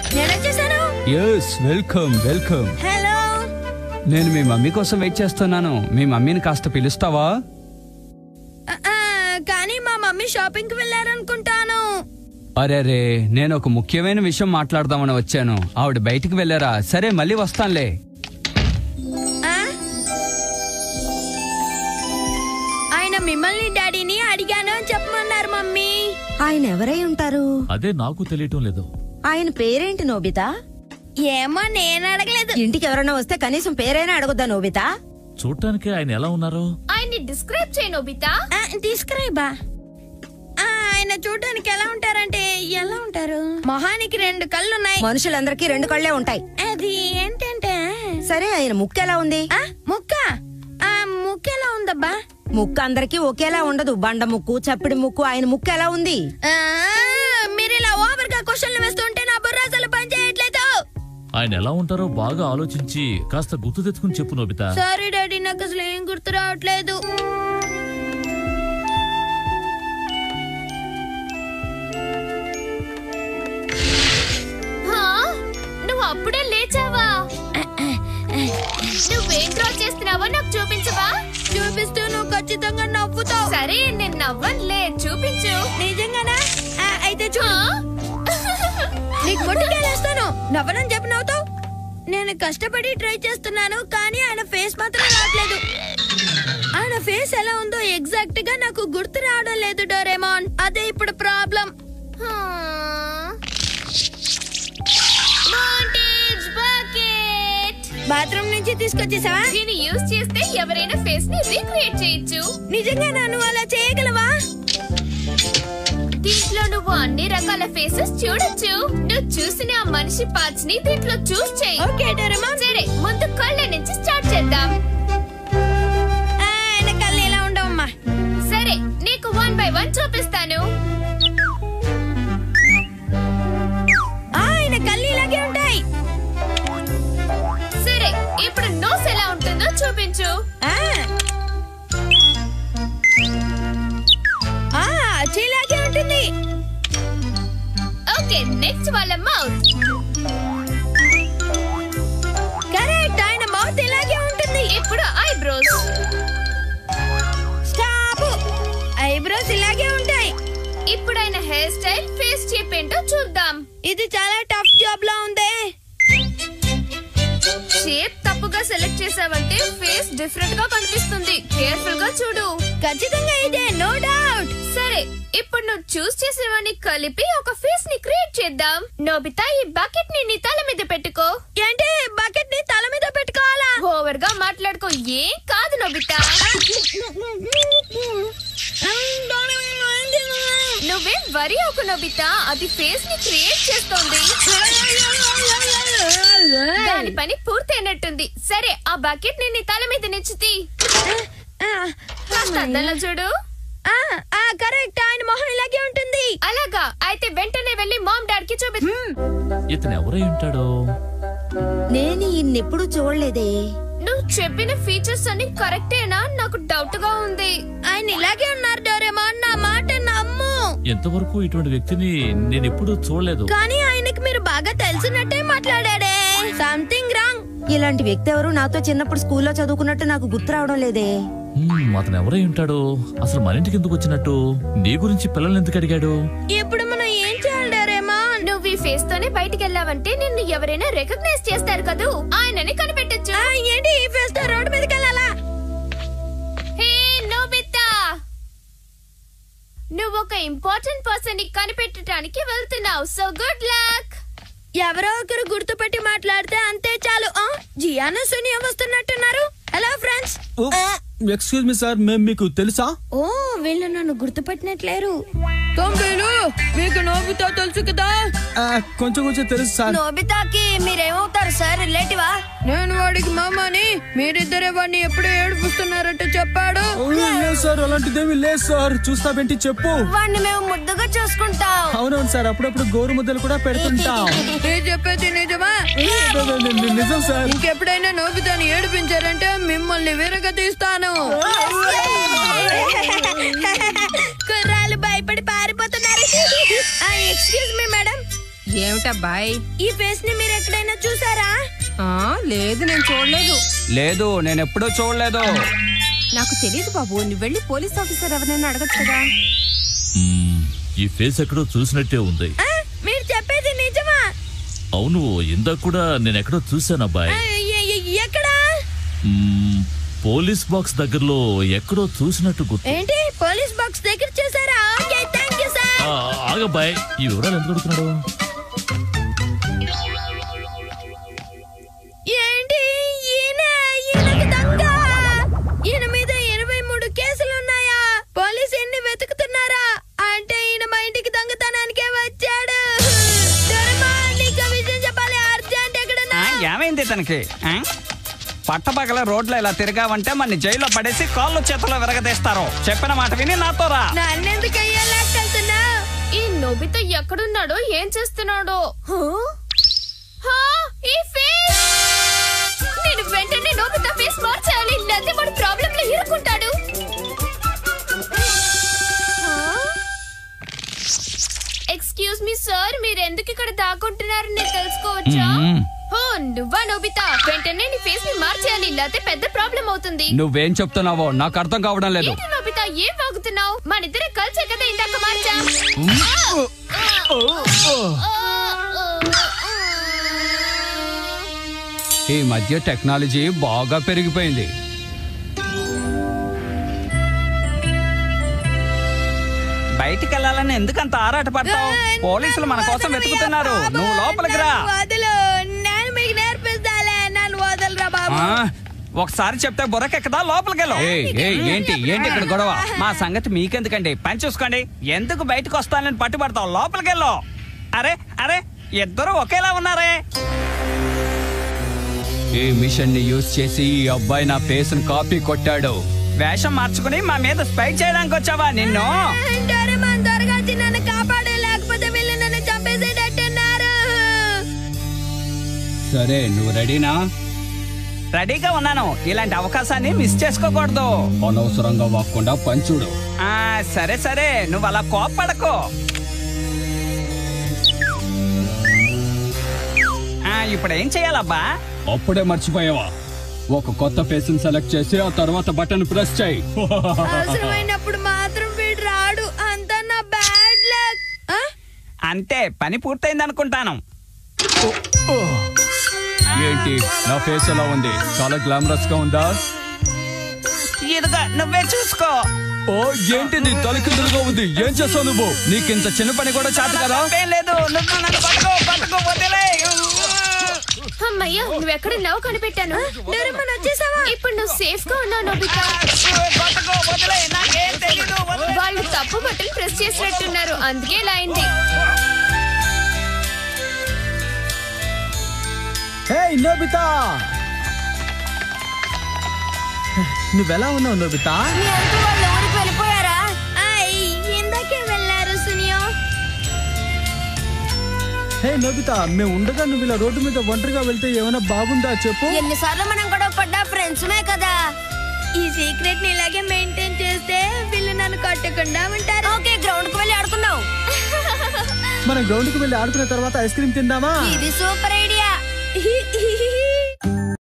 నేను వచ్చేసాను yes welcome welcome hello నేను మీ మమ్మీ కోసం వెయిట్ చేస్తున్నాను మీ మమ్మీని కాస్త పిలుస్తావా ఆ, ఆ, కానీ మా మమ్మీ షాపింగ్ కి వెళ్ళారనుకుంటాను అరే రే నేను ఒక ముఖ్యమైన విషయం మాట్లాడదామని వచ్చాను ఆవిడ బయటికి వెళ్ళారా సరే మళ్ళీ వస్తానులే ఆ? ఆయన మిమ్మల్ని డాడీని అడిగాను అని చెప్పమన్నారు మమ్మీ ఆయన ఎవరై ఉంటారు అదే నాకు తెలియటం లేదు ఆయన పేరేంటి నోబితా ఏమో నేను అడగలేదు ఇంటికి ఎవరైనా వస్తే కనీసం పేరైనా అడగొద్దా నోబితా చూడటానికి ఆయన ఎలా ఉన్నారు ఆయన్ని డిస్క్రైబ్ చేయి నోబితా ఆ, తీసుకురాయిబా ఆ, ఆయన చూడడానికి ఎలా ఉంటారంటే ఎలా ఉంటారు మొహానికి రెండు కళ్ళు ఉన్నాయి మనుషులందరికీ రెండు కళ్ళే ఉంటాయి అది ఏంటంటే సరే ఆయన ముక్కు ఎలా ఉంది ఆ, ముక్క ఆ ముక్క ఎలా ఉందబ్బా ముక్కు అందరికీ ఒకేలా ఉండదు బండ ముక్కు చప్పిడి ముక్కు ఆయన ముక్కు ఎలా ఉంది ఆ, మీరు ఇలా ఓవర్ గా క్వశ్చన్లు వేస్తుంటే నా బుర్ర అసలు పని చేయట్లేదు ఆయన ఎలా ఉంటారో బాగా ఆలోచించి కాస్త గుర్తు తెచ్చుకుని చెప్పు నోబితా సారీ డాడీ నాకు అసలు ఏం గుర్తు రావట్లేదు హా? నువ్వు అప్పుడే లేచావా నువ్వేం డ్రా చేస్తున్నావో నాకు చూపించవా చూపిస్తూ నువ్వు ఖచ్చితంగా నవ్వుతావు సరే నేను నవ్వనులే చూపించు నిజంగానా ఆ, అయితే హా? చూడు నీకు ముట్టుకెళ్ళేస్తాను నవ్వనని చెప్పి నవ్వుతావు నేను కష్టపడి ట్రై చేస్తున్నాను కానీ ఆయన ఫేస్ మాత్రం రావట్లేదు ఆయన ఫేస్ ఎలా ఉందో ఎగ్జాక్ట్ గా నాకు గుర్తు రావడం లేదు డోరేమాన్ అదే ఇప్పుడు ప్రాబ్లం హా. Montage bucket. బాత్రూమ్ నుంచి తీసుకొచ్చేసావా దీన్ని యూజ్ చేస్తే ఎవరైనా ఫేస్ ని రీక్రియేట్ చేయొచ్చు నిజంగా నన్ను అలా చేయగలవా దీంట్లో నువ్వు అన్ని రకాల ఫేసెస్ చూడొచ్చు నువ్వు చూసిన ఆ మనిషి పార్ట్స్ ని దీంట్లో చూస్ చేయి ఓకే డోరేమాన్ సరే ముందు కళ్ళ నుంచి స్టార్ట్ చేద్దాం ఆ, ఆయన కళ్ళు ఎలా ఉండవమ్మా సరే నీకు వన్ బై వన్ చూపిస్తాను ఆ, ఆయన కళ్ళు ఇలాగే ఉంటాయి సరే ఇప్పుడు నోస్ ఎలా ఉంటుందో చూపించు ఆ. ఆ, అచ్చు ఇలాగే ఉంటుంది ఓకే నెక్స్ట్ వాళ్ళ మౌత్ కరెక్ట్ ఆయన మౌత్ ఇలాగే ఉంటుంది ఇప్పుడు ఐబ్రోస్ స్టాప్ ఐబ్రోస్ ఇలాగే ఉంటాయి ఇప్పుడు ఆయన హెయిర్ స్టైల్ ఫేస్ షేప్ ఏంటో చూద్దాం ఇది చాలా టఫ్ జాబ్ లా ఉంది షేప్ తప్పుగా సెలెక్ట్ చేసావంటే ఫేస్ డిఫరెంట్ గా కనిపిస్తుంది కేర్ఫుల్ గా చూడు ఖచ్చితంగా ఇదే నో డౌట్ సరే ఇప్పుడు నువ్వు చూస్ చేసినవన్నీ కలిపి ఒక ఫేస్ ని క్రియేట్ చేద్దాం నోబితా ఈ బకెట్ ని నీ తల మీద పెట్టుకో ఏంటి బకెట్ ని తల మీద పెట్టుకోవాలా ఓవర్ గా మాట్లాడుకో ఏం కాదు నోబితా నువ్వేం వరి ఒక నోబితా అది ఫేస్ ని క్రియేట్ చేస్తోంది దాని పని పూర్తయినట్టుంది సరే ఆ బకెట్ ని నీ తల మీద నిచ్చితి కాస్త అద్దంలో చూడు కరెక్ట్ ఆయన మొహం ఇలాగే ఉంటుంది అలాగా అయితే వెంటనే వెళ్ళి మామ్ డాడ్ కి చూపి ఇతను ఎవరై ఉంటాడో నేను ఈయన్నెప్పుడు చూడలేదే నువ్వు చెప్పిన ఫీచర్స్ అన్ని కరెక్టేనా నాకు డౌట్ గా ఉంది ఆయన ఇలాగే ఉన్నారు డోరేమాన్ నా మాట నమ్ము ఎంతవరకు ఇటువంటి వ్యక్తిని నేను ఎప్పుడూ చూడలేదు కానీ ఆయనకి మీరు బాగా తెలిసినట్టే మాట్లాడాడే సంథింగ్ రాంగ్ ఇలాంటి వ్యక్తి ఎవరు నాతో చిన్నప్పుడు స్కూల్లో చదువుకున్నట్టు నాకు గుర్తు రావడం లేదే హ్మ్, అతను ఎవరై ఉంటాడు అసలు మన ఇంటికి ఎందుకు వచ్చినట్టు నీ గురించి పిల్లల్ని ఎందుకు అడిగాడు ఇప్పుడు మనం ఏం చేయాలి డోరేమాన్ నువ్వు ఈ ఫేస్ తోనే బయటికి వెళ్ళావంటే నిన్ను ఎవరైనా రికగ్నైజ్ చేస్తారు కదూ ఆయనని కనిపెట్టచ్చు ఆ, ఏంటి ఈ ఫేస్ తో రోడ్డు మీదకి వెళ్ళాలా హే నోబితా నువ్వు ఒక ఇంపార్టెంట్ పర్సన్ ని కనిపెట్టడానికి వెళ్తున్నావు సో గుడ్ లక్ ఎవరో ఒకరు గుర్తుపట్టి మాట్లాడితే అంతే చాలు ఆ, జియానా సోనియా వస్తున్నట్టున్నారు hello friends excuse me sir మేము మీకు తెలుసా ఓ వీళ్ళు నన్ను గుర్తుపట్టినట్లేరు తొంభైలు మీకు నోబితా తెలుసు కదా ఆ, కొంచెం కొంచెం తెలుసు సార్ నోబితాకి మీరేమవుతారు సార్ రిలేటివా నేను వాడికి మామని మీరిద్దరే వాడిని ఎప్పుడు ఏడిపిస్తున్నారట చెప్పాడు ఓ, లేదు సార్ అలాంటిదేమీ లేదు సార్ చూస్తా పెట్టి చెప్పు వాడిని మేము ముద్దుగా చూసుకుంటాం అవునవును సార్ అప్పుడప్పుడు గోరు ముద్దలు కూడా పెడుతుంటాం నేను చెప్పేది నిజమా ని- ని- నిజం సార్ ఇంకెప్పుడైనా నోబితాని ఏడిపించారంటే మిమ్మల్ని విరగ తీస్తాను కుర్రాలు భయపడి పారిపోతున్నారు ఎక్స్క్యూజ్ మీ మేడం ఏమిటబ్బాయ్ ఈ ఫేస్ ని మీరు ఎక్కడైనా చూసారా ఆ, లేదు నేను చూడలేదు లేదు నేను ఎప్పుడూ చూడలేదు నాకు తెలియదు బాబు నువ్వు వెళ్ళి పోలీస్ ఆఫీసర్ ఎవరైనా అడగచ్చు కదా మ్మ్, ఈ ఫేస్ ఎక్కడో చూసినట్టే ఉంది ఆ, మీరు చెప్పేది నిజమా అవును ఇందాక కూడా నేను ఎక్కడో చూశాను అబ్బాయి ఆ, ఎ- ఎ- ఎక్కడా మ్మ్, పోలీస్ బాక్స్ దగ్గరలో ఎక్కడో చూసినట్టు గుర్తు ఏంటి పోలీస్ బాక్స్ దగ్గర చూసారా ఓకే థ్యాంక్ యూ సార్ ఆ, ఆగబ్బాయ్ ఈ వివరాలు ఎందుకు అడుగుతున్నాడు ఏంటి ఈయన ఈయనకి దొంగ ఈయన మీద ఇరవై మూడు కేసులు ఉన్నాయా పోలీసు ఎన్ని వెతుకుతున్నారా అంటే ఈయన మా ఇంటికి దొంగతనానికే వచ్చాడు దొరమా, నీకు విషయం చెప్పాలి అర్జెంట్ ఎక్కడ ఆ, ఏమైంది తనకి ఆ? పట్టపగల రోడ్లో ఇలా తిరిగావంటే మన జైల్లో పడేసి కాళ్ళు చేతుల్లో విరగదీస్తారు చెప్పిన మాట విని నాతో రా నన్నెందుకు అయ్యా లాక్కెళ్తున్నా ఈ నోబితా ఎక్కడున్నాడో ఏం చేస్తున్నాడో హా, ఈ ఫేస్ నేను వెంటనే నోబితా ఫేస్ మార్చాలి లేకపోతే వాడు ప్రాబ్లం లో ఇరుక్కుంటాడు ఎక్స్క్యూజ్ మీ సార్ మీరు ఎందుకు ఇక్కడ దాక్కుంటున్నారు నేను తెలుసుకోవచ్చా మ్మ్. హో నువ్వా నోబితా వెంటనే నీ ఫేస్ ని మార్చేయాలి లేకపోతే పెద్ద ప్రాబ్లం అవుతుంది నువ్వేం చెప్తున్నావో నాకు అర్థం కావడం లేదు ఏంటి నోబితా ఏం వాగుతున్నావు మన ఇద్దరే కలిసే కదా ఇందాక మార్చా ఈ మధ్య టెక్నాలజీ బాగా పెరిగిపోయింది బయటికి వెళ్ళాలని ఎందుకంత ఆరాట పడతావు పోలీసులు మన కోసం వెతుకుతున్నారు నువ్వు లోపలికి రా నన్ను వదలు నేను మీకు నేర్పిస్తాలే నన్ను వదలరా బాబు ఆ, ఒకసారి చెప్తే బుర్రకెక్కదా లోపలికి వెళ్ళు ఏయ్, ఏయ్, ఏంటి ఏంటి ఇక్కడ గొడవ మా సంగతి మీకెందుకండి పని చూసుకోండి ఎందుకు బయటకు వస్తానని పట్టుబడతావు లోపలికి వెళ్ళు అరే అరే ఇద్దరు ఒకేలా ఉన్నారే ఈ మిషన్ ని యూజ్ చేసి ఈ అబ్బాయి నా ఫేస్ కాపీ కొట్టాడు వేషం మార్చుకుని మా మీద స్పై చేయడానికి వచ్చావా నిన్ను డోరేమాన్ త్వరగా వచ్చి నన్ను కాపాడు లేకపోతే వీళ్ళు నన్ను చంపేసేటట్టున్నారు సరే నువ్వు రెడీనా రెడీగా ఉన్నాను ఇలాంటి అవకాశాన్ని మిస్ చేసుకోకూడదు అనవసరంగా వాక్కుండా పంచుడు ఆ సరే సరే నువ్వు అలా కోప్పడకు ఆ ఇప్పుడు ఏం చేయాలబ్బా అప్పుడే మర్చిపోయావా ఒక కొత్త ఫేస్ సెలెక్ట్ చేసి ఆ తర్వాత బటన్ ప్రెస్ చేయి అవసరమైనప్పుడు మాత్రం వీడు రాడు అంతా నా బ్యాడ్ లక్ అంతే పని పూర్తయింది అనుకుంటాను ఏంటి నా ఫేస్ ఎలా ఉంది చాలా గ్లామరస్ గా ఉందా ఇదిగా నువ్వే చూసుకో ఓ ఏంటిది తలకిందులుగా ఉంది ఏం చేస్తావు నువ్వు నీకింత చిన్న పని కూడా చేత కదా లేదు నువ్వు నన్ను పట్టుకో పట్టుకో వదిలే అమ్మయ్యా నువ్వు ఎక్కడున్నావు కనిపెట్టాను డోరేమాన్ వచ్చేసావా ఇప్పుడు నువ్వు సేఫ్ గా ఉన్నావు నోబితా పట్టుకో వదిలే నాకేం తెలీదు వదిలే. వాళ్ళు తప్పు బట్టలు ప్రెస్ చేసినట్టున్నారు అందుకే ఇలా అయింది హే నోబితా నువ్వెలా ఉన్నావు నోబితా మీ అంకుల్ వాళ్ళు ఊరికి వెళ్ళిపోయారా ఇందాకే వెళ్ళారు సునియో హే నోబితా మేము ఉండగా నువ్వు ఇలా రోడ్డు మీద ఒంటరిగా వెళ్తే ఏమైనా బాగుందా చెప్పు ఎన్నిసార్లు మనం గొడవ పడ్డా ఫ్రెండ్స్మే కదా ఈ సీక్రెట్ ని ఇలాగే మెయింటైన్ చేస్తే వీళ్ళు నన్ను కొట్టకుండా ఉంటారు ఓకే గ్రౌండ్ కు వెళ్ళి ఆడుకుందాం మనం గ్రౌండ్ కి వెళ్ళి ఆడుకున్న తర్వాత ఐస్ క్రీమ్ తిందామా ఇది సూపర్ ఐడియా